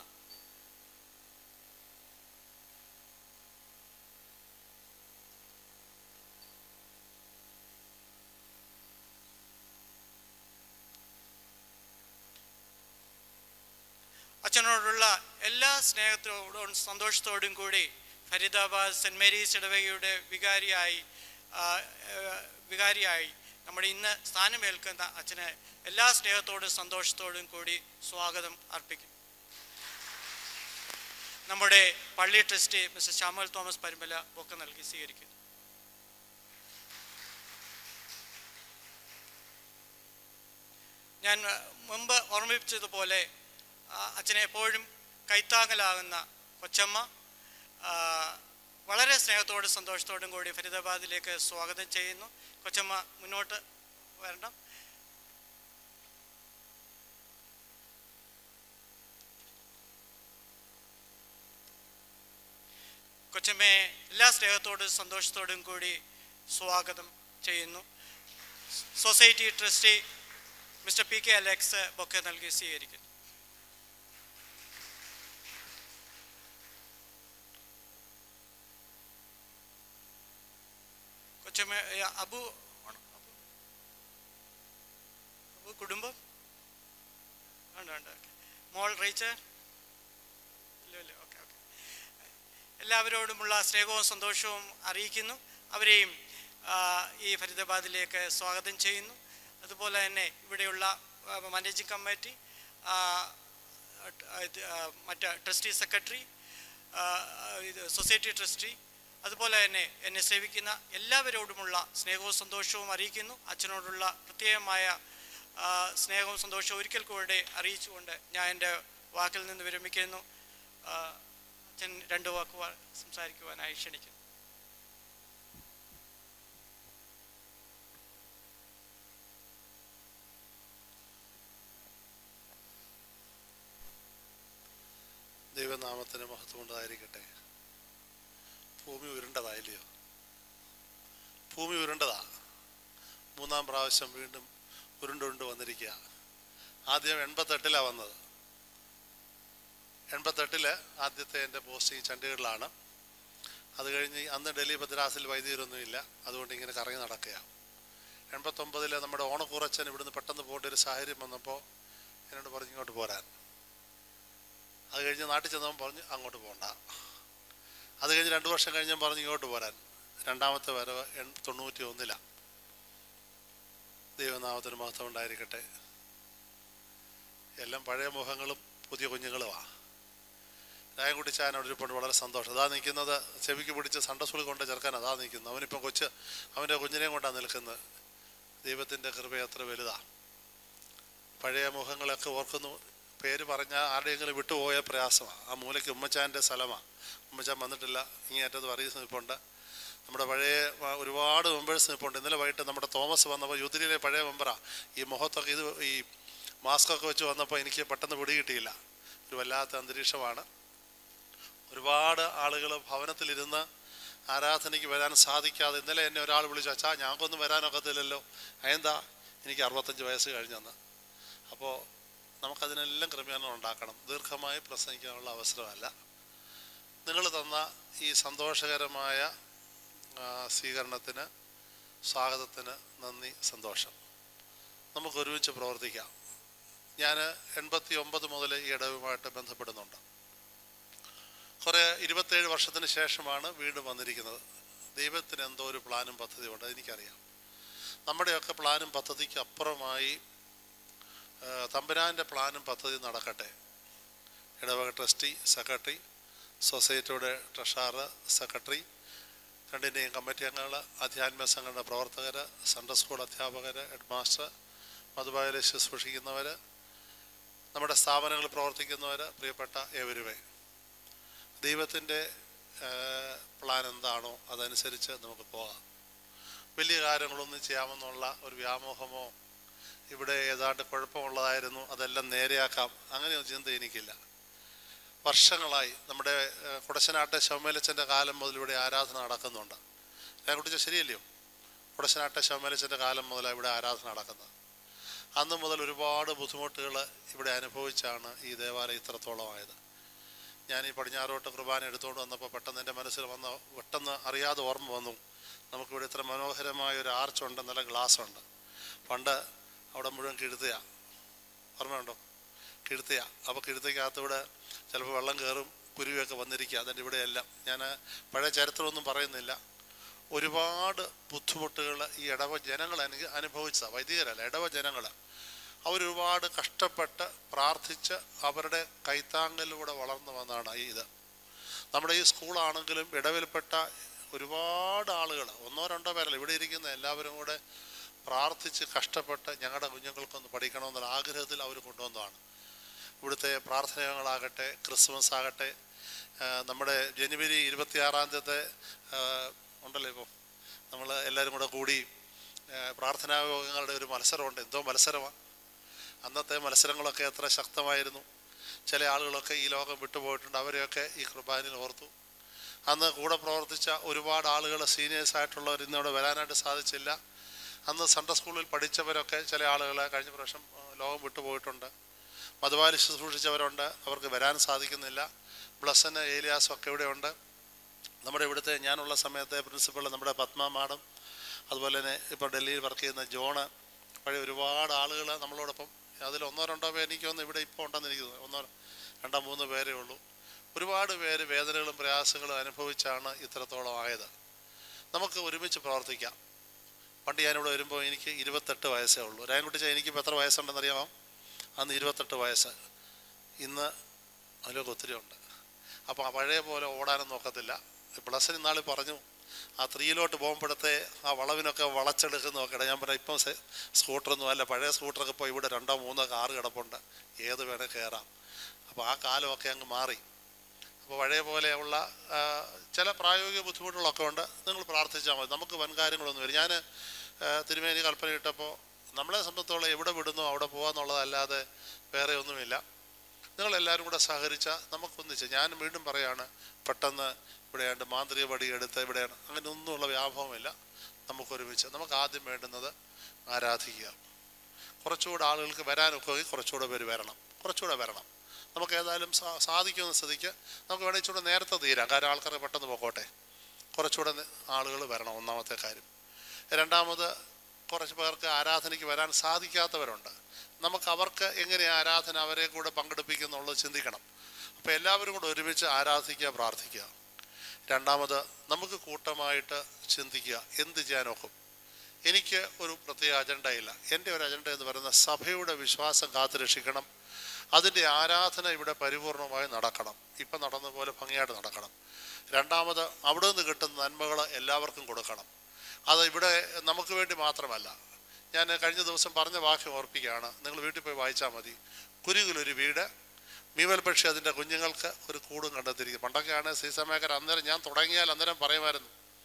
അച്ഛനോടുള്ള എല്ലാ സ്നേഹത്തോടും സന്തോഷത്തോടും കൂടി ഫരീദാബാദ് സെൻറ് മേരീസ് ഇടവകയുടെ വികാരിയായി ആ, ആ, വികാരിയായി നമ്മുടെ ഇന്ന് സ്ഥാനമേൽക്കുന്ന അച്ഛന് എല്ലാ സ്നേഹത്തോടും സന്തോഷത്തോടും കൂടി സ്വാഗതം അർപ്പിക്കും നമ്മുടെ പള്ളി ട്രസ്റ്റി മിസ്റ്റർ ശ്യാമൽ തോമസ് പരിമല ഒക്കെ നൽകി സ്വീകരിക്കുന്നു ഞാൻ ആ, മുമ്പ് ഓർമ്മിപ്പിച്ചതുപോലെ ആ, അച്ഛനെ എപ്പോഴും കൈത്താങ്ങലാകുന്ന കൊച്ചമ്മ ആ, വളരെ സ്നേഹത്തോടും സന്തോഷത്തോടും കൂടി ഫരീദാബാദിലേക്ക് സ്വാഗതം ചെയ്യുന്നു കൊച്ചമ്മ മുന്നോട്ട് വരണം കൊച്ചമ്മയെ എല്ലാ സ്നേഹത്തോടും സന്തോഷത്തോടും കൂടി സ്വാഗതം ചെയ്യുന്നു society trustee mister P K Alex bouquet നൽകി സ്വീകരിക്കുന്നു കൊച്ചമ്മ ഏ, അബു ആണോ? അബു? അബു കുടുംബം ഉണ്ട് ഉണ്ട് ഓക്കെ മോൾ റീച്ചർ ഇല്ല ഇല്ല ഓക്കെ ഓക്കെ എല്ലാവരോടുമുള്ള സ്നേഹവും സന്തോഷവും അറിയിക്കുന്നു അവരെയും ആ, ഈ ഫരീദാബാദിലേക്ക് സ്വാഗതം ചെയ്യുന്നു അതുപോലെ തന്നെ ഇവിടെയുള്ള മാനേജിംഗ് കമ്മിറ്റി ആ, ആ, ഇത്, ആ, മറ്റ് ട്രസ്റ്റി സെക്രട്ടറി ആ, ഇത് സൊസൈറ്റി ട്രസ്റ്റി അതുപോലെ തന്നെ എന്നെ സേവിക്കുന്ന എല്ലാവരോടുമുള്ള സ്നേഹവും സന്തോഷവും അറിയിക്കുന്നു അച്ഛനോടുള്ള പ്രത്യേകമായ ആ, സ്നേഹവും സന്തോഷവും ഒരിക്കൽ കൂടെ അറിയിച്ചുകൊണ്ട് ഞാൻ എൻ്റെ വാക്കിൽ നിന്ന് വിരമിക്കുന്നു ആ, അച്ഛൻ രണ്ട് വാക്ക് വാ- സംസാരിക്കുവാനായി ക്ഷണിക്കുന്നു
ദൈവനാമത്തിന് മഹത്വം ഉണ്ടായിരിക്കട്ടെ ഭൂമി ഉരുണ്ടതായില്ലയോ ഭൂമി ഉരുണ്ടതാ മൂന്നാം പ്രാവശ്യം വീണ്ടും ഉരുണ്ടുരുണ്ട് വന്നിരിക്കുക ആദ്യം എൺപത്തെട്ടിലാണ് വന്നത് എൺപത്തെട്ടില് ആദ്യത്തെ എൻ്റെ പോസ്റ്റിംഗ് ചണ്ഡീഗഡിലാണ് അത് കഴിഞ്ഞ് അന്ന് ഡൽഹി ഭദ്രാസിൽ വൈദ്യുതിയൊന്നുമില്ല അതുകൊണ്ട് ഇങ്ങനെ കറങ്ങി നടക്കുക എൺപത്തൊമ്പതിൽ നമ്മുടെ ഓണക്കൂറച്ചൻ ഇവിടുന്ന് പെട്ടെന്ന് പോകേണ്ട ഒരു സാഹചര്യം വന്നപ്പോൾ എന്നോട് പറഞ്ഞു ഇങ്ങോട്ട് പോരാൻ അത് കഴിഞ്ഞ് നാട്ടിൽ ചെന്നവൻ പറഞ്ഞു അങ്ങോട്ട് പോകണ്ട അത് കഴിഞ്ഞ് രണ്ട് വർഷം കഴിഞ്ഞ് പറഞ്ഞു ഇങ്ങോട്ട് പോരാൻ രണ്ടാമത്തെ വരവ് എൺ തൊണ്ണൂറ്റി ഒന്നിലാണ് ദൈവനാമത്തിന് മഹത്വം ഉണ്ടായിരിക്കട്ടെ എല്ലാം പഴയ മുഖങ്ങളും പുതിയ കുഞ്ഞുങ്ങളുമാണ് രായൻകുട്ടി ചായനോട് ഇരിപ്പുണ്ട് വളരെ സന്തോഷം അതാ നിൽക്കുന്നത് ചെവിക്ക് പിടിച്ച് സണ്ടസ്കൂളിൽ കൊണ്ട് ചേർക്കാൻ അതാ നിൽക്കുന്നത് അവനിപ്പം കൊച്ച് അവൻ്റെ കുഞ്ഞിനെയും കൊണ്ടാണ് നിൽക്കുന്നത് ദൈവത്തിൻ്റെ കൃപ അത്ര വലുതാണ് പഴയ മുഖങ്ങളൊക്കെ ഓർക്കുന്നു പേര് പറഞ്ഞാൽ ആരുടെയെങ്കിലും വിട്ടുപോയ പ്രയാസമാണ് ആ മൂലയ്ക്ക് ഉമ്മച്ചാൻ്റെ സ്ഥലമാണ് ഉമ്മച്ചാൻ വന്നിട്ടില്ല ഇങ്ങേറ്റത് പറയുന്ന നിൽപ്പുണ്ട് നമ്മുടെ പഴയ ആ, ഒരുപാട് മെമ്പേഴ്സ് നിൽപ്പുണ്ട് ഇന്നലെ വൈകിട്ട് നമ്മുടെ തോമസ് വന്നപ്പോൾ യൂത്തിലെ പഴയ മെമ്പറാണ് ഈ മുഖത്തൊക്കെ ഇത് ഈ മാസ്കൊക്കെ വെച്ച് വന്നപ്പോൾ എനിക്ക് പെട്ടെന്ന് പിടികിട്ടിയില്ല ഒരു വല്ലാത്ത അന്തരീക്ഷമാണ് ഒരുപാട് ആളുകൾ ഭവനത്തിലിരുന്ന് ആരാധനയ്ക്ക് വരാൻ സാധിക്കാതെ ഇന്നലെ എന്നെ ഒരാൾ വിളിച്ചു അച്ഛാ ഞങ്ങൾക്കൊന്നും വരാനൊക്കത്തില്ലല്ലോ അതെന്താ എനിക്ക് അറുപത്തഞ്ച് വയസ്സ് കഴിഞ്ഞെന്ന് അപ്പോൾ നമുക്കതിനെല്ലാം ക്രമീകരണം ഉണ്ടാക്കണം ദീർഘമായി പ്രസംഗിക്കാനുള്ള അവസരമല്ല നിങ്ങൾ തന്ന ഈ സന്തോഷകരമായ ആ, സ്വീകരണത്തിന് സ്വാഗതത്തിന് നന്ദി സന്തോഷം നമുക്ക് ഒരുമിച്ച് പ്രവർത്തിക്കാം ഞാൻ എൺപത്തി ഒമ്പത് മുതൽ ഈ ഇടവുമായിട്ട് ബന്ധപ്പെടുന്നുണ്ട് കുറേ ഇരുപത്തേഴ് വർഷത്തിന് ശേഷമാണ് വീണ്ടും വന്നിരിക്കുന്നത് ദൈവത്തിന് എന്തോ ഒരു പ്ലാനും പദ്ധതിയും ഉണ്ട് അതെനിക്കറിയാം നമ്മുടെയൊക്കെ പ്ലാനും പദ്ധതിക്ക് അപ്പുറമായി ആ, തമ്പുരാൻ്റെ പ്ലാനും പദ്ധതി നടക്കട്ടെ ഇടവക ട്രസ്റ്റി സെക്രട്ടറി സൊസൈറ്റിയുടെ ട്രഷാറ് സെക്രട്ടറി രണ്ടിൻ്റെയും കമ്മിറ്റി അംഗങ്ങൾ അധ്യാത്മ സംഘടന പ്രവർത്തകർ സൺഡേ സ്കൂൾ അധ്യാപകർ ഹെഡ് മാസ്റ്റർ മധുബായിൽ ശുശ്രൂഷിക്കുന്നവർ നമ്മുടെ സ്ഥാപനങ്ങളിൽ പ്രവർത്തിക്കുന്നവർ പ്രിയപ്പെട്ട ഏവരുമേ ദൈവത്തിൻ്റെ പ്ലാൻ എന്താണോ അതനുസരിച്ച് നമുക്ക് പോകാം വലിയ കാര്യങ്ങളൊന്നും ചെയ്യാമെന്നുള്ള ഒരു വ്യാമോഹമോ ഇവിടെ ഏതാണ്ട് കുഴപ്പമുള്ളതായിരുന്നു അതെല്ലാം നേരെയാക്കാം അങ്ങനെയൊന്നും ചിന്ത എനിക്കില്ല വർഷങ്ങളായി നമ്മുടെ ഏഹ്, കുടശനാട്ടെ ശവമേലച്ചൻ്റെ കാലം മുതൽ ഇവിടെ ആരാധന നടക്കുന്നുണ്ട് ഞാൻ കുട്ടിച്ച ശരിയല്ലയോ കുടശനാട്ടെ ശവമേലച്ചൻ്റെ കാലം മുതലാണ് ഇവിടെ ആരാധന നടക്കുന്നത് അന്ന് മുതൽ ഒരുപാട് ബുദ്ധിമുട്ടുകൾ ഇവിടെ അനുഭവിച്ചാണ് ഈ ദേവാലയം ഇത്രത്തോളം ആയത് ഞാൻ ഈ പടിഞ്ഞാറോട്ട് കുർബാന എടുത്തുകൊണ്ട് വന്നപ്പോൾ പെട്ടെന്ന് എൻ്റെ മനസ്സിൽ വന്ന പെട്ടെന്ന് അറിയാതെ ഓർമ്മ വന്നു നമുക്കിവിടെ ഇത്ര മനോഹരമായ ഒരു ആർച്ചുണ്ട് നല്ല ഗ്ലാസ് ഉണ്ട് പണ്ട് അവിടെ മുഴുവൻ കിഴുത്തയാ ഓർമ്മയുണ്ടോ കിഴുത്തയാ അപ്പോൾ കിഴുത്തയ്ക്കകത്തൂടെ ചിലപ്പോൾ വെള്ളം കയറും കുരുവിയൊക്കെ വന്നിരിക്കുക അതിൻ്റെ ഇവിടെയെല്ലാം ഞാൻ പഴയ ചരിത്രമൊന്നും പറയുന്നില്ല ഒരുപാട് ബുദ്ധിമുട്ടുകൾ ഈ ഇടവ ജനങ്ങൾ അനു അനുഭവിച്ചതാണ് വൈദികരല്ല ഇടവ ജനങ്ങൾ അവരൊരുപാട് കഷ്ടപ്പെട്ട് പ്രാർത്ഥിച്ച് അവരുടെ കൈത്താങ്ങലിലൂടെ വളർന്നു വന്നതാണ് ഈ ഇത് നമ്മുടെ ഈ സ്കൂളാണെങ്കിലും ഇടവിൽപ്പെട്ട ഒരുപാട് ആളുകൾ ഒന്നോ രണ്ടോ പേരല്ല ഇവിടെ ഇരിക്കുന്ന എല്ലാവരും കൂടെ പ്രാർത്ഥിച്ച് കഷ്ടപ്പെട്ട് ഞങ്ങളുടെ കുഞ്ഞുങ്ങൾക്കൊന്ന് പഠിക്കണമെന്നുള്ള ആഗ്രഹത്തിൽ അവർ കൊണ്ടുവന്നതാണ് ഇവിടുത്തെ പ്രാർത്ഥനകളാകട്ടെ ക്രിസ്മസ് ആകട്ടെ ആ, നമ്മുടെ ജനുവരി ഇരുപത്തിയാറാം തീയതി ഉണ്ടല്ലോ ഇപ്പോൾ നമ്മൾ എല്ലാവരും കൂടെ കൂടി ആ, പ്രാർത്ഥനാ യോഗങ്ങളുടെ ഒരു മത്സരമുണ്ട് എന്തോ മത്സരമാണ് അന്നത്തെ മത്സരങ്ങളൊക്കെ എത്ര ശക്തമായിരുന്നു ചില ആളുകളൊക്കെ ഈ ലോകം വിട്ടുപോയിട്ടുണ്ട് അവരെയൊക്കെ ഈ കുർബാനയിൽ ഓർത്തു അന്ന് കൂടെ പ്രവർത്തിച്ച ഒരുപാട് ആളുകൾ സീനിയേഴ്സ് ആയിട്ടുള്ളവർ ഇന്നിവിടെ വരാനായിട്ട് സാധിച്ചില്ല അന്ന് സൺഡേ സ്കൂളിൽ പഠിച്ചവരൊക്കെ ചില ആളുകൾ കഴിഞ്ഞ പ്രാവശ്യം ആ, ലോകം വിട്ടുപോയിട്ടുണ്ട് മധുവാലി ശുശ്രൂഷിച്ചവരുണ്ട് അവർക്ക് വരാൻ സാധിക്കുന്നില്ല ബ്ലസ്സന് ഏലിയാസും ഒക്കെ ഇവിടെയുണ്ട് നമ്മുടെ ഇവിടുത്തെ ഞാനുള്ള സമയത്തെ പ്രിൻസിപ്പൾ നമ്മുടെ പത്മ മാഡം അതുപോലെ തന്നെ ഇപ്പോൾ ഡൽഹിയിൽ വർക്ക് ചെയ്യുന്ന ജോണ് പഴയ ഒരുപാട് ആളുകൾ നമ്മളോടൊപ്പം അതിൽ ഒന്നോ രണ്ടോ പേര് എനിക്കൊന്ന് ഇവിടെ ഇപ്പോൾ ഉണ്ടെന്ന് എനിക്ക് തോന്നുന്നു ഒന്നോ രണ്ടോ മൂന്നോ പേരേ ഉള്ളൂ ഒരുപാട് പേര് വേദനകളും പ്രയാസങ്ങളും അനുഭവിച്ചാണ് ഇത്രത്തോളം ആയത് നമുക്ക് ഒരുമിച്ച് പ്രവർത്തിക്കാം പണ്ട് ഞാനിവിടെ വരുമ്പോൾ എനിക്ക് ഇരുപത്തെട്ട് വയസ്സേ ഉള്ളൂ രായൻകുട്ടിച്ച എനിക്കിപ്പോൾ എത്ര വയസ്സുണ്ടെന്ന് അറിയാമോ അന്ന് ഇരുപത്തെട്ട് വയസ്സ് ഇന്ന് അതിലൊക്കെ ഒത്തിരി ഉണ്ട് അപ്പോൾ ആ പഴയ പോലെ ഓടാനൊന്നും നോക്കത്തില്ല ബ്ലസ്സിന് ഇന്നാൾ പറഞ്ഞു ആ ത്രീയിലോട്ട് പോകുമ്പോഴത്തെ ആ വളവിനൊക്കെ വളച്ചെടുക്കുന്ന നോക്കട്ടെ ഞാൻ പറയാം ഇപ്പം സെ- സ്കൂട്ടറൊന്നും അല്ല പഴയ സ്കൂട്ടറൊക്കെ ഇപ്പോൾ ഇവിടെ രണ്ടോ മൂന്നോ കാറ് കിടപ്പുണ്ട് ഏത് വേണേൽ കയറാം അപ്പോൾ ആ കാലമൊക്കെ അങ്ങ് മാറി അപ്പോൾ പഴയ പോലെയുള്ള ആ, ചില പ്രായോഗിക ബുദ്ധിമുട്ടുകളൊക്കെ ഉണ്ട് നിങ്ങൾ പ്രാർത്ഥിച്ചാൽ മതി നമുക്ക് വൻകാര്യങ്ങളൊന്നും വരും ഞാൻ തിരുമേനി കൽപ്പന ഇട്ടപ്പോൾ നമ്മളെ സംബന്ധിച്ചോളം എവിടെ വിടുന്നു അവിടെ പോകാന്നുള്ളതല്ലാതെ വേറെ ഒന്നുമില്ല നിങ്ങളെല്ലാവരും കൂടെ സഹകരിച്ച നമുക്കൊന്നിച്ച് ഞാൻ വീണ്ടും പറയാണ് പെട്ടെന്ന് ഇവിടെയാണ്ട് മാന്ത്രിക വടി എടുത്ത് ഇവിടെയാണ് അങ്ങനെ ഒന്നുമുള്ള വ്യാപകമില്ല നമുക്കൊരുമിച്ച് നമുക്ക് ആദ്യം വേണ്ടുന്നത് ആരാധിക്കുക കുറച്ചുകൂടെ ആളുകൾക്ക് വരാനൊക്കെ കുറച്ചുകൂടെ പേര് വരണം കുറച്ചുകൂടെ വരണം നമുക്ക് ഏതായാലും സാ സാധിക്കുന്ന സ്ഥിതിക്ക് നമുക്ക് വേണമെങ്കിൽ ഇച്ചിരി നേരത്തെ തീരാം കാരണം ആൾക്കാർ പെട്ടെന്ന് പോകട്ടെ കുറച്ചുകൂടെ ആളുകൾ വരണം ഒന്നാമത്തെ കാര്യം രണ്ടാമത് കുറച്ച് പേർക്ക് ആരാധനയ്ക്ക് വരാൻ സാധിക്കാത്തവരുണ്ട് നമുക്ക് അവർക്ക് എങ്ങനെ ആരാധന അവരെ കൂടെ പങ്കെടുപ്പിക്കുന്നുള്ളത് ചിന്തിക്കണം അപ്പോൾ എല്ലാവരും കൂടെ ഒരുമിച്ച് ആരാധിക്കുക പ്രാർത്ഥിക്കുക രണ്ടാമത് നമുക്ക് കൂട്ടമായിട്ട് ചിന്തിക്കുക എന്ത് ചെയ്യാനൊക്കും എനിക്ക് ഒരു പ്രത്യേക അജണ്ടയില്ല എൻ്റെ ഒരു അജണ്ട എന്ന് പറയുന്നത് സഭയുടെ വിശ്വാസം കാത്തുരക്ഷിക്കണം അതിൻ്റെ ആരാധന ഇവിടെ പരിപൂർണമായി നടക്കണം ഇപ്പം നടന്ന പോലെ ഭംഗിയായിട്ട് നടക്കണം രണ്ടാമത് അവിടെ നിന്ന് കിട്ടുന്ന നന്മകൾ എല്ലാവർക്കും കൊടുക്കണം അത് ഇവിടെ നമുക്ക് വേണ്ടി മാത്രമല്ല ഞാൻ കഴിഞ്ഞ ദിവസം പറഞ്ഞ വാക്യം ഓർപ്പിക്കുകയാണ് നിങ്ങൾ വീട്ടിൽ പോയി വായിച്ചാൽ മതി കുരുകിലൊരു വീട് മീവൽ പക്ഷി അതിൻ്റെ കുഞ്ഞുങ്ങൾക്ക് ഒരു കൂടും കണ്ടെത്തിയിരിക്കും പണ്ടൊക്കെയാണ് സീസൺ മേക്കർ അന്നേരം ഞാൻ തുടങ്ങിയാൽ അന്നേരം പറയുമായിരുന്നു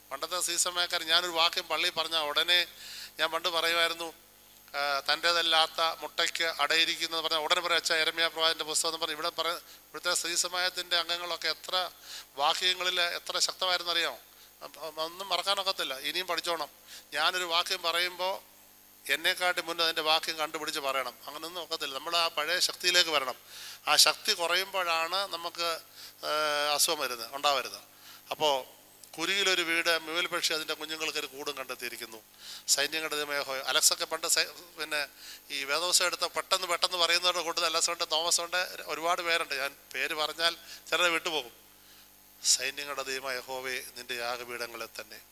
പണ്ടത്തെ സീസൺ മേക്കർ ഞാനൊരു വാക്യം പള്ളിയിൽ പറഞ്ഞാൽ ഉടനെ ഞാൻ പണ്ട് പറയുമായിരുന്നു ആ, തൻ്റേതല്ലാത്ത മുട്ടയ്ക്ക് അടയിരിക്കുന്നത് പറഞ്ഞാൽ ഉടനെ പറയാം അച്ഛാ എരമ്യ പ്രവാചൻ്റെ പുസ്തകം എന്ന് പറഞ്ഞ് ഇവിടെ പറ ഇവിടുത്തെ സ്ത്രീ സമാജത്തിൻ്റെ അംഗങ്ങളൊക്കെ എത്ര വാക്യങ്ങളിൽ എത്ര ശക്തമായിരുന്നു അറിയാമോ അപ്പ- ഒന്നും മറക്കാനൊക്കത്തില്ല ഇനിയും പഠിച്ചോണം ഞാനൊരു വാക്യം പറയുമ്പോൾ എന്നെക്കാട്ടി മുന്നേ അതിൻ്റെ വാക്യം കണ്ടുപിടിച്ച് പറയണം അങ്ങനെയൊന്നും ഒക്കത്തില്ല നമ്മൾ ആ പഴയ ശക്തിയിലേക്ക് വരണം ആ ശക്തി കുറയുമ്പോഴാണ് നമുക്ക് ആ, അസുഖം വരുന്നത് ഉണ്ടാവരുത് അപ്പോൾ കുരുകിലൊരു വീട് മുയൽ പക്ഷി അതിൻ്റെ കുഞ്ഞുങ്ങൾക്ക് ഒരു കൂടും കണ്ടെത്തിയിരിക്കുന്നു സൈന്യങ്ങളുടെ ദൈവമേഹോ അലക്സൊക്കെ പണ്ട് സൈ- പിന്നെ ഈ വേദവസം എടുത്ത പെട്ടെന്ന് പെട്ടെന്ന് പറയുന്നവരുടെ കൂട്ടത്തിൽ അലക്സുണ്ട് തോമസ് ഉണ്ട് ഒരുപാട് പേരുണ്ട് ഞാൻ പേര് പറഞ്ഞാൽ ചിലരെ വിട്ടുപോകും സൈന്യങ്ങളുടെ ദൈവം യഹോവേ നിന്റെ യാഗപീഠങ്ങളിൽ തന്നെ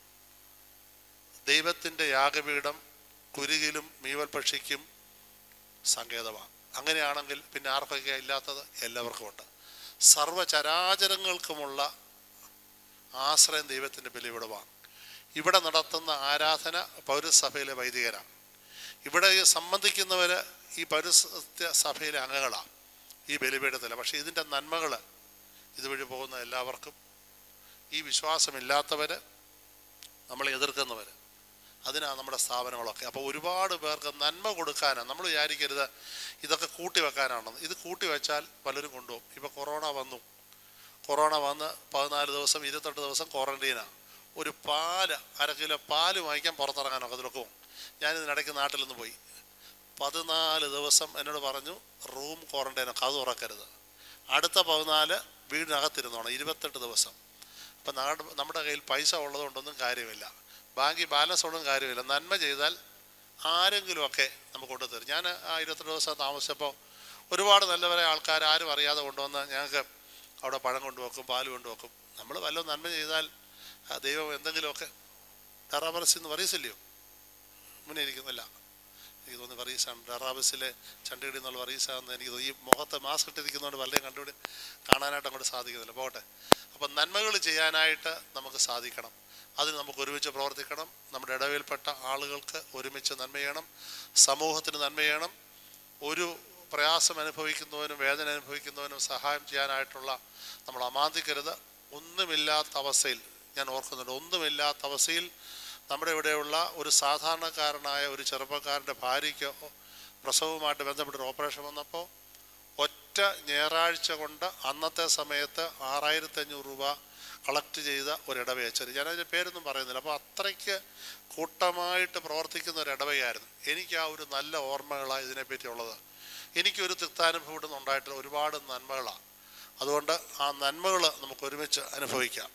ദൈവത്തിൻ്റെ യാഗപീഠം കുരുകിലും മീവൽ പക്ഷിക്കും സങ്കേതമാണ് അങ്ങനെയാണെങ്കിൽ പിന്നെ ആർക്കൊക്കെ ഇല്ലാത്തത് എല്ലാവർക്കും ഉണ്ട് സർവചരാചരങ്ങൾക്കുമുള്ള ആശ്രയം ദൈവത്തിൻ്റെ ബലിവിടവാണ് ഇവിടെ നടത്തുന്ന ആരാധന പൗരസഭയിലെ വൈദികരാണ് ഇവിടെ ഈ സംബന്ധിക്കുന്നവർ ഈ പൗരസ്ത്യ സഭയിലെ അംഗങ്ങളാണ് ഈ ബലിപീഠത്തിൽ പക്ഷേ ഇതിൻ്റെ നന്മകൾ ഇതുവഴി പോകുന്ന എല്ലാവർക്കും ഈ വിശ്വാസമില്ലാത്തവർ നമ്മളെ എതിർക്കുന്നവർ അതിനാണ് നമ്മുടെ സ്ഥാപനങ്ങളൊക്കെ അപ്പോൾ ഒരുപാട് പേർക്ക് നന്മ കൊടുക്കാനാണ് നമ്മൾ വിചാരിക്കരുത് ഇതൊക്കെ കൂട്ടി വെക്കാനാണെന്ന് ഇത് കൂട്ടി വെച്ചാൽ പലരും കൊണ്ടുപോകും ഇപ്പോൾ കൊറോണ വന്നു കൊറോണ വന്ന് പതിനാല് ദിവസം ഇരുപത്തെട്ട് ദിവസം ക്വാറന്റീനാണ് ഒരു പാല് അര കിലോ പാല് വാങ്ങിക്കാൻ പുറത്തിറങ്ങാനൊക്കെ അതിലൊക്കെ ഞാൻ ഇതിനിടയ്ക്ക് നാട്ടിൽ നിന്ന് പോയി പതിനാല് ദിവസം എന്നോട് പറഞ്ഞു റൂം ക്വാറന്റൈനൊക്കെ അത് തുറക്കരുത് അടുത്ത പതിനാല് വീടിനകത്തിരുന്നോണം ഇരുപത്തെട്ട് ദിവസം അപ്പം നാട് നമ്മുടെ കയ്യിൽ പൈസ ഉള്ളതുകൊണ്ടൊന്നും കാര്യമില്ല ബാങ്കിൽ ബാലൻസ് ഉള്ളതും കാര്യമില്ല നന്മ ചെയ്താൽ ആരെങ്കിലുമൊക്കെ നമുക്ക് കൊണ്ടുതരും ഞാൻ ആ ഇരുപത്തെട്ട് ദിവസം താമസിച്ചപ്പോൾ ഒരുപാട് നല്ലവരെ ആൾക്കാർ ആരും അറിയാതെ കൊണ്ടുവന്ന് ഞങ്ങൾക്ക് അവിടെ പഴം കൊണ്ടുവെക്കും പാല് കൊണ്ടുവെക്കും നമ്മൾ വല്ലതും നന്മ ചെയ്താൽ ആ ദൈവം എന്തെങ്കിലുമൊക്കെ ഡറാബറസ് എന്ന് പറയില്ലയോ മുന്നേ ഇരിക്കുന്നില്ല എനിക്ക് തോന്നുന്നു വറീസാണ് ഡറാബസിലെ ചണ്ടികടി എന്നുള്ള വറീസാണെന്ന് എനിക്ക് തോന്നി ഈ മുഖത്ത് മാസ്ക് ഇട്ടിരിക്കുന്നതുകൊണ്ട് വല്ലതും കണ്ടുപിടി കാണാനായിട്ട് അങ്ങോട്ട് സാധിക്കുന്നില്ല പോകട്ടെ അപ്പം നന്മകൾ ചെയ്യാനായിട്ട് നമുക്ക് സാധിക്കണം അതിന് നമുക്ക് ഒരുമിച്ച് പ്രവർത്തിക്കണം നമ്മുടെ ഇടവിൽപ്പെട്ട ആളുകൾക്ക് ഒരുമിച്ച് നന്മ ചെയ്യണം സമൂഹത്തിന് നന്മ ചെയ്യണം ഒരു പ്രയാസം അനുഭവിക്കുന്നവനും വേദന അനുഭവിക്കുന്നവനും സഹായം ചെയ്യാനായിട്ടുള്ള നമ്മൾ അമാന്തിക്കരുത് ഒന്നുമില്ലാത്ത അവസ്ഥയിൽ ഞാൻ ഓർക്കുന്നുണ്ട് ഒന്നുമില്ലാത്ത അവസ്ഥയിൽ നമ്മുടെ ഇവിടെയുള്ള ഒരു സാധാരണക്കാരനായ ഒരു ചെറുപ്പക്കാരൻ്റെ ഭാര്യയ്ക്ക് പ്രസവവുമായിട്ട് ബന്ധപ്പെട്ട ഒരു ഓപ്പറേഷൻ വന്നപ്പോൾ ഒറ്റ ഞായറാഴ്ച കൊണ്ട് അന്നത്തെ സമയത്ത് ആറായിരത്തി അഞ്ഞൂറ് രൂപ കളക്ട് ചെയ്ത ഒരു ഇടവയച്ചത് ഞാനതിൻ്റെ പേരൊന്നും പറയുന്നില്ല അപ്പോൾ അത്രയ്ക്ക് കൂട്ടമായിട്ട് പ്രവർത്തിക്കുന്ന ഒരു ഇടവയായിരുന്നു എനിക്ക് ആ ഒരു നല്ല ഓർമ്മകളാണ് ഇതിനെപ്പറ്റി ഉള്ളത് എനിക്കൊരു തൃപ്താനുഭവം ഇവിടെ ഉണ്ടായിട്ട് ഒരുപാട് നന്മകളാണ് അതുകൊണ്ട് ആ നന്മകൾ നമുക്ക് ഒരുമിച്ച് അനുഭവിക്കാം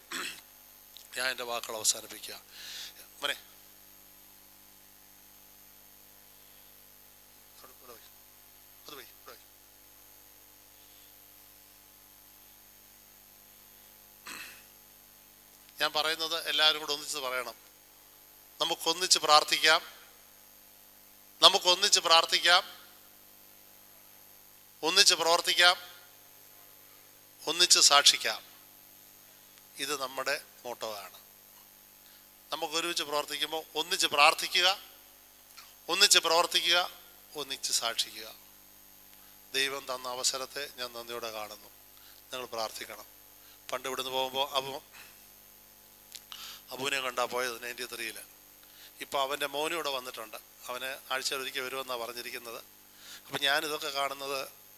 ഞാൻ എൻ്റെ വാക്കുകൾ അവസാനിപ്പിക്കുക മോനെ അവിടെ ഇവിടെ വയ്ക്ക്. അത് വയ്ക്ക്, ഇവിടെ വയ്ക്ക്. ഞാൻ പറയുന്നത് എല്ലാവരും കൂടെ ഒന്നിച്ച് പറയണം നമുക്കൊന്നിച്ച് പ്രാർത്ഥിക്കാം നമുക്കൊന്നിച്ച് പ്രാർത്ഥിക്കാം ഒന്നിച്ച് പ്രവർത്തിക്കാം ഒന്നിച്ച് സാക്ഷിക്കാം ഇത് നമ്മുടെ മോട്ടോ ആണ് നമുക്ക് ഒരുമിച്ച് പ്രവർത്തിക്കുമ്പോൾ ഒന്നിച്ച് പ്രാർത്ഥിക്കുക ഒന്നിച്ച് പ്രവർത്തിക്കുക ഒന്നിച്ച് സാക്ഷിക്കുക ദൈവം തന്ന അവസരത്തെ ഞാൻ നന്ദിയോടെ കാണുന്നു നിങ്ങൾ പ്രാർത്ഥിക്കണം പണ്ട് ഇവിടുന്ന് പോകുമ്പോൾ അപ്പൊ അബുവിനെ കണ്ടാ പോയത് നയൻറ്റി ത്രീയിൽ ഇപ്പോൾ അവൻ്റെ മോനും ഇവിടെ വന്നിട്ടുണ്ട് അവന് ആഴ്ചയിൽ ഒരിക്കൽ വരുമെന്നാണ് പറഞ്ഞിരിക്കുന്നത് അപ്പം ഞാനിതൊക്കെ കാണുന്നത്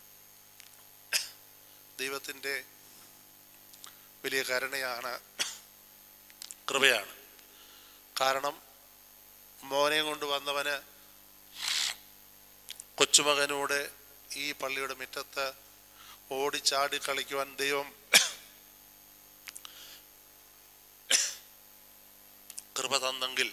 ദൈവത്തിൻ്റെ വലിയ കരുണയാണ് കൃപയാണ് കാരണം മോനെ കൊണ്ട് വന്നവന് കൊച്ചുമകനോട് ഈ പള്ളിയുടെ മുറ്റത്ത് ഓടിച്ചാടി കളിക്കുവാൻ ദൈവം കൃപ തന്നെങ്കിൽ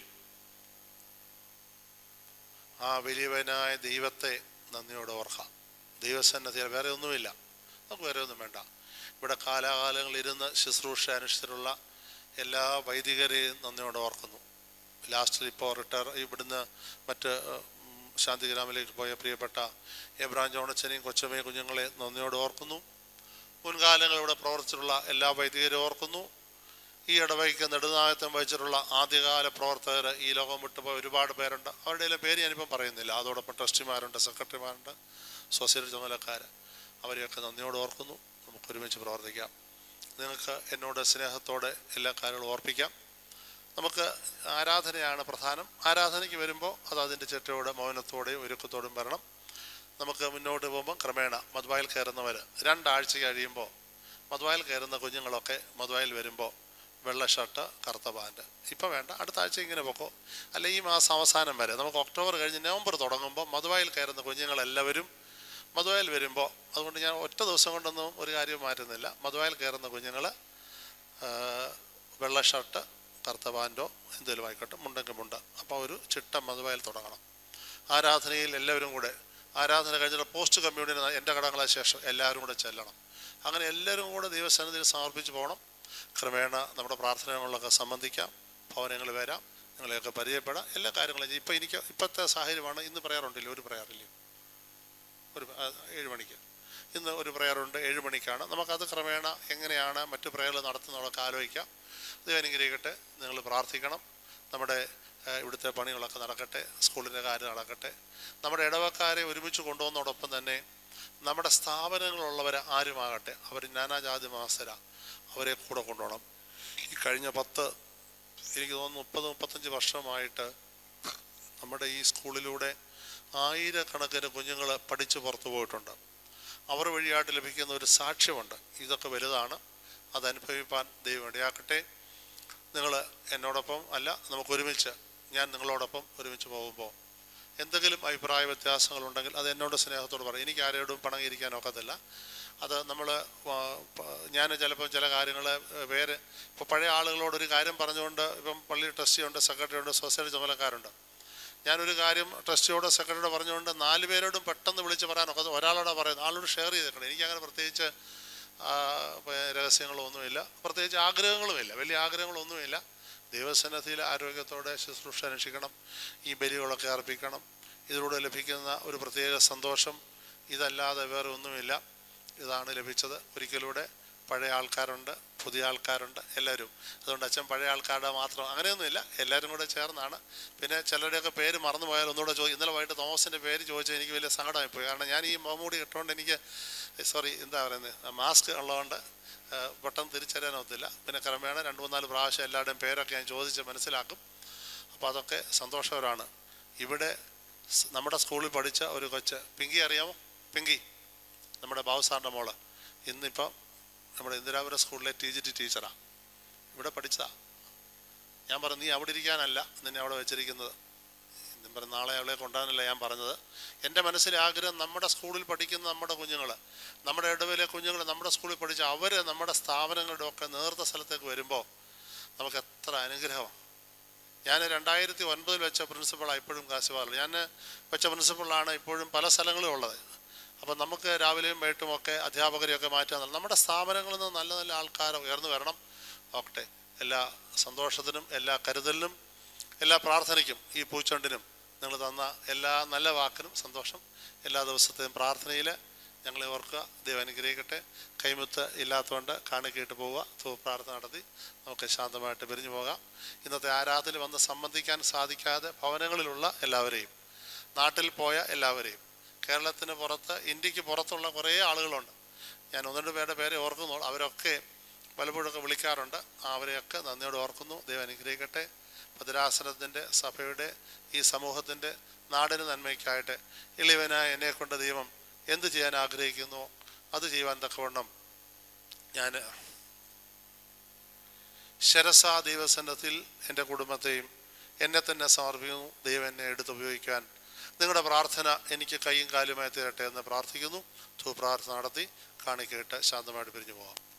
ആ വലിയവനായ ദൈവത്തെ നന്ദിയോടെ ഓർക്കാം ദൈവസന്നദ്ധിയിൽ വേറെ ഒന്നുമില്ല നമുക്ക് വേറെ ഒന്നും വേണ്ട ഇവിടെ കാലാകാലങ്ങളിൽ ഇരുന്ന് ശുശ്രൂഷ അനുഷ്ഠിച്ചിട്ടുള്ള എല്ലാ വൈദികരെയും നന്ദിയോടെ ഓർക്കുന്നു ലാസ്റ്റിൽ ഇപ്പോൾ റിട്ടയർ ഇവിടുന്ന് മറ്റ് ഉം, ശാന്തിഗ്രാമിലേക്ക് പോയ പ്രിയപ്പെട്ട എബ്രാം ജോണച്ചനെയും കൊച്ചമ്മയും കുഞ്ഞുങ്ങളെ നന്ദിയോടെ ഓർക്കുന്നു മുൻകാലങ്ങളിൽ ഇവിടെ പ്രവർത്തിച്ചിട്ടുള്ള എല്ലാ വൈദികരെയും ഓർക്കുന്നു ഈ ഇടവയ്ക്ക് നെടുനായത്വം വഹിച്ചിട്ടുള്ള ആദ്യകാല പ്രവർത്തകർ ഈ ലോകം വിട്ടുപോയ ഒരുപാട് പേരുണ്ട് അവരുടെ എല്ലാം പേര് ഞാനിപ്പം പറയുന്നില്ല അതോടൊപ്പം ട്രസ്റ്റിമാരുണ്ട് സെക്രട്ടറിമാരുണ്ട് സൊസൈറ്റി ചുമതലക്കാർ അവരെയൊക്കെ നന്ദിയോട് ഓർക്കുന്നു നമുക്ക് ഒരുമിച്ച് പ്രവർത്തിക്കാം നിങ്ങൾക്ക് എന്നോട് സ്നേഹത്തോടെ എല്ലാ കാര്യങ്ങളും ഓർപ്പിക്കാം നമുക്ക് ആരാധനയാണ് പ്രധാനം ആരാധനയ്ക്ക് വരുമ്പോൾ അത് അതിൻ്റെ ചിട്ടയോടെ മൗനത്തോടെയും ഒരുക്കത്തോടും വരണം നമുക്ക് മുന്നോട്ട് പോകുമ്പോൾ ക്രമേണ മധുവായിൽ കയറുന്നവർ രണ്ടാഴ്ച കഴിയുമ്പോൾ മധുവായിൽ കയറുന്ന കുഞ്ഞുങ്ങളൊക്കെ മധുവായിൽ വരുമ്പോൾ വെള്ള ഷർട്ട് കറുത്ത പാൻറ് ഇപ്പം വേണ്ട അടുത്ത ആഴ്ച ഇങ്ങനെ പൊക്കോ അല്ല ഈ മാസം അവസാനം വരെ നമുക്ക് ഒക്ടോബർ കഴിഞ്ഞ് നവംബർ തുടങ്ങുമ്പോൾ മധുവായിൽ കയറുന്ന കുഞ്ഞുങ്ങളെല്ലാവരും മധുവായിൽ വരുമ്പോൾ അതുകൊണ്ട് ഞാൻ ഒറ്റ ദിവസം കൊണ്ടൊന്നും ഒരു കാര്യം മാറ്റുന്നില്ല മധുവായിൽ കയറുന്ന കുഞ്ഞുങ്ങൾ വെള്ള ഷർട്ട് കറുത്ത പാൻറ്റോ എന്തെങ്കിലും ആയിക്കോട്ടെ മുണ്ടെങ്കിൽ മുണ്ട് അപ്പോൾ ഒരു ചിട്ട മധുവായിൽ തുടങ്ങണം ആരാധനയിൽ എല്ലാവരും കൂടെ ആരാധന കഴിഞ്ഞിട്ട് പോസ്റ്റ് കമ്മ്യൂണിന് എൻ്റെ കടങ്ങളെ ശേഷം എല്ലാവരും കൂടെ ചെല്ലണം അങ്ങനെ എല്ലാവരും കൂടെ ദൈവസന്നിധിയിൽ സമർപ്പിച്ച് പോകണം ക്രമേണ നമ്മുടെ പ്രാർത്ഥനകളിലൊക്കെ സംബന്ധിക്കാം ഭവനങ്ങൾ വരാം നിങ്ങളെയൊക്കെ പരിചയപ്പെടാം എല്ലാ കാര്യങ്ങളും ചെയ്യും. ഇപ്പം എനിക്ക് ഇപ്പോഴത്തെ സാഹചര്യമാണ് ഇന്ന് പറയാറുണ്ടല്ലോ ഒരു പറയാറില്ലേ ഒരു ആ, ഏഴ് മണിക്ക് ഇന്ന് ഒരു പ്രയറുണ്ട് ഏഴ് മണിക്കാണ് നമുക്കത് ക്രമേണ എങ്ങനെയാണ് മറ്റു പ്രയറുകൾ നടത്തുന്നതൊക്കെ ആലോചിക്കാം ദൈവം അനുഗ്രഹിക്കട്ടെ നിങ്ങൾ പ്രാർത്ഥിക്കണം നമ്മുടെ ആ, ഇവിടുത്തെ പണികളൊക്കെ നടക്കട്ടെ സ്കൂളിൻ്റെ കാര്യം നടക്കട്ടെ നമ്മുടെ ഇടവക്കാരെ ഒരുമിച്ച് കൊണ്ടുപോകുന്നതോടൊപ്പം തന്നെ നമ്മുടെ സ്ഥാപനങ്ങളുള്ളവർ ആരുമാകട്ടെ അവർ നാനാജാതി മാസര അവരെ കൂടെ കൊണ്ടുപോകണം ഈ കഴിഞ്ഞ പത്ത് എനിക്ക് തോന്നുന്നു മുപ്പത് മുപ്പത്തഞ്ച് വർഷമായിട്ട് നമ്മുടെ ഈ സ്കൂളിലൂടെ ആയിരക്കണക്കിന് കുഞ്ഞുങ്ങൾ പഠിച്ച് പുറത്തു പോയിട്ടുണ്ട് അവർ വഴിയായിട്ട് ലഭിക്കുന്ന ഒരു സാക്ഷ്യമുണ്ട് ഇതൊക്കെ വലുതാണ് അത് അനുഭവിപ്പാൻ ദൈവം ഇടയാക്കട്ടെ നിങ്ങൾ എന്നോടൊപ്പം അല്ല നമുക്ക് ഒരുമിച്ച് ഞാൻ നിങ്ങളോടൊപ്പം ഒരുമിച്ച് പോകുമ്പോൾ എന്തെങ്കിലും അഭിപ്രായ വ്യത്യാസങ്ങളുണ്ടെങ്കിൽ അത് എന്നോട് സ്നേഹത്തോട് പറയും എനിക്ക് ആരോടും പണങ്ങിയിരിക്കാൻ ഒക്കത്തില്ല അത് നമ്മൾ ഞാൻ ചിലപ്പോൾ ചില കാര്യങ്ങൾ വേറെ ഇപ്പോൾ പഴയ ആളുകളോട് ഒരു കാര്യം പറഞ്ഞുകൊണ്ട് ഇപ്പം പള്ളി ട്രസ്റ്റിയുണ്ട് സെക്രട്ടറി ഉണ്ട് സൊസൈറ്റി ചുമതലക്കാരുണ്ട് ഞാനൊരു കാര്യം ട്രസ്റ്റിയോട് സെക്രട്ടറിയോട് പറഞ്ഞുകൊണ്ട് നാല് പേരോടും പെട്ടെന്ന് വിളിച്ച് പറയാനൊക്കെ ഒരാളോടാ പറയുന്നത് ആളോട് ഷെയർ ചെയ്തേക്കണം എനിക്കങ്ങനെ പ്രത്യേകിച്ച് ആ, പ- രഹസ്യങ്ങളൊന്നുമില്ല പ്രത്യേകിച്ച് ആഗ്രഹങ്ങളുമില്ല വലിയ ആഗ്രഹങ്ങളൊന്നുമില്ല ദൈവസന്നദ്ധിയിൽ ആരോഗ്യത്തോടെ ശുശ്രൂഷ അനുഷ്ഠിക്കണം ഈ ബലികളൊക്കെ അർപ്പിക്കണം ഇതിലൂടെ ലഭിക്കുന്ന ഒരു പ്രത്യേക സന്തോഷം ഇതല്ലാതെ വേറെ ഒന്നുമില്ല ഇതാണ് ലഭിച്ചത് ഒരിക്കലൂടെ പഴയ ആൾക്കാരുണ്ട് പുതിയ ആൾക്കാരുണ്ട് എല്ലാവരും അതുകൊണ്ട് അച്ഛൻ പഴയ ആൾക്കാരുടെ മാത്രം അങ്ങനെയൊന്നുമില്ല എല്ലാവരും കൂടെ ചേർന്നാണ് പിന്നെ ചിലരുടെയൊക്കെ പേര് മറന്നു പോയാൽ ഒന്നുകൂടെ ചോദിക്കും ഇന്നലെ വൈകിട്ട് തോമസിൻ്റെ പേര് ചോദിച്ചാൽ എനിക്ക് വലിയ സങ്കടമായി പോയി കാരണം ഞാൻ ഈ മുഖംമൂടി ഇട്ടുകൊണ്ട് എനിക്ക് സോറി എന്താ പറയുന്നത് മാസ്ക് ഉള്ളതുകൊണ്ട് ആ, പെട്ടെന്ന് തിരിച്ചറിയാനൊത്തില്ല പിന്നെ ക്രമേണ രണ്ട് മൂന്നാല് പ്രാവശ്യം എല്ലാവരുടെയും പേരൊക്കെ ഞാൻ ചോദിച്ച് മനസ്സിലാക്കും അപ്പോൾ അതൊക്കെ സന്തോഷകരമാണ് ഇവിടെ സ് നമ്മുടെ സ്കൂളിൽ പഠിച്ച ഒരു കൊച്ച് പിങ്കി അറിയാമോ പിങ്കി നമ്മുടെ ബാബു സാറിൻ്റെ മോള് ഇന്നിപ്പം നമ്മുടെ ഇന്ദിരാപുരം സ്കൂളിലെ ടി ജി ടി ടീച്ചറാണ് ഇവിടെ പഠിച്ചതാ ഞാൻ പറഞ്ഞു നീ അവിടെ ഇരിക്കാനല്ല നിന്നെ അവിടെ വെച്ചിരിക്കുന്നത് എന്നും പറഞ്ഞ് നാളെ അവളെ കൊണ്ടുപോകാനല്ല ഞാൻ പറഞ്ഞത് എൻ്റെ മനസ്സിലെ ആഗ്രഹം നമ്മുടെ സ്കൂളിൽ പഠിക്കുന്ന നമ്മുടെ കുഞ്ഞുങ്ങൾ നമ്മുടെ ഇടവിലെ കുഞ്ഞുങ്ങൾ നമ്മുടെ സ്കൂളിൽ പഠിച്ച അവർ നമ്മുടെ സ്ഥാപനങ്ങളുടെ ഒക്കെ നേതൃത്വ സ്ഥലത്തേക്ക് വരുമ്പോൾ നമുക്ക് എത്ര അനുഗ്രഹമാണ് ഞാൻ രണ്ടായിരത്തി ഒൻപതിൽ വെച്ച പ്രിൻസിപ്പളാണ് ഇപ്പോഴും കാശുപാറിൽ ഞാൻ വെച്ച പ്രിൻസിപ്പളാണ് ഇപ്പോഴും പല സ്ഥലങ്ങളും ഉള്ളത് അപ്പം നമുക്ക് രാവിലെയും വൈകിട്ടും ഒക്കെ അധ്യാപകരെയൊക്കെ മാറ്റാൻ നമ്മുടെ സ്ഥാപനങ്ങളിൽ നിന്ന് നല്ല നല്ല ആൾക്കാർ ഉയർന്നു വരണം നോക്കട്ടെ എല്ലാ സന്തോഷത്തിനും എല്ലാ കരുതലിനും എല്ലാ പ്രാർത്ഥനയ്ക്കും ഈ പൂച്ചൊണ്ടിനും നിങ്ങൾ തന്ന എല്ലാ നല്ല വാക്കിനും സന്തോഷം എല്ലാ ദിവസത്തെയും പ്രാർത്ഥനയിൽ ഞങ്ങളെ ഓർക്കുക ദൈവം അനുഗ്രഹിക്കട്ടെ കൈമുത്ത് ഇല്ലാത്തതുകൊണ്ട് കാണിക്കിട്ട് പോവുക തൂപ്പ് പ്രാർത്ഥന നടത്തി നമുക്ക് ശാന്തമായിട്ട് പിരിഞ്ഞു പോകാം ഇന്നത്തെ ആരാധന വന്ന് സംബന്ധിക്കാൻ സാധിക്കാതെ ഭവനങ്ങളിലുള്ള എല്ലാവരെയും നാട്ടിൽ പോയ എല്ലാവരെയും കേരളത്തിന് പുറത്ത് ഇന്ത്യക്ക് പുറത്തുള്ള കുറേ ആളുകളുണ്ട് ഞാൻ ഒന്ന് രണ്ട് പേരുടെ പേരെ ഓർക്കുന്നു അവരൊക്കെ പലപ്പോഴൊക്കെ വിളിക്കാറുണ്ട് അവരെയൊക്കെ നന്ദിയോട് ഓർക്കുന്നു ദൈവം അനുഗ്രഹിക്കട്ടെ ഭദ്രാസനത്തിൻ്റെ സഭയുടെ ഈ സമൂഹത്തിൻ്റെ നാടിന് നന്മയ്ക്കായിട്ട് ഇളിവനായ എന്നെ കൊണ്ട് ദൈവം എന്ത് ചെയ്യാൻ ആഗ്രഹിക്കുന്നു അത് ചെയ്യുവാൻ തക്കവണ്ണം ഞാൻ ശരസ ദൈവസന്നത്തിൽ എൻ്റെ കുടുംബത്തെയും എന്നെ തന്നെ സമർപ്പിക്കുന്നു ദൈവം എന്നെ എടുത്തുപയോഗിക്കാൻ നിങ്ങളുടെ പ്രാർത്ഥന എനിക്ക് കൈയും കാലുമായി തീരട്ടെ എന്ന് പ്രാർത്ഥിക്കുന്നു ധൂപ്രാർത്ഥന നടത്തി കാണിക്കേട്ട് ശാന്തമായിട്ട് പിരിഞ്ഞു പോകാം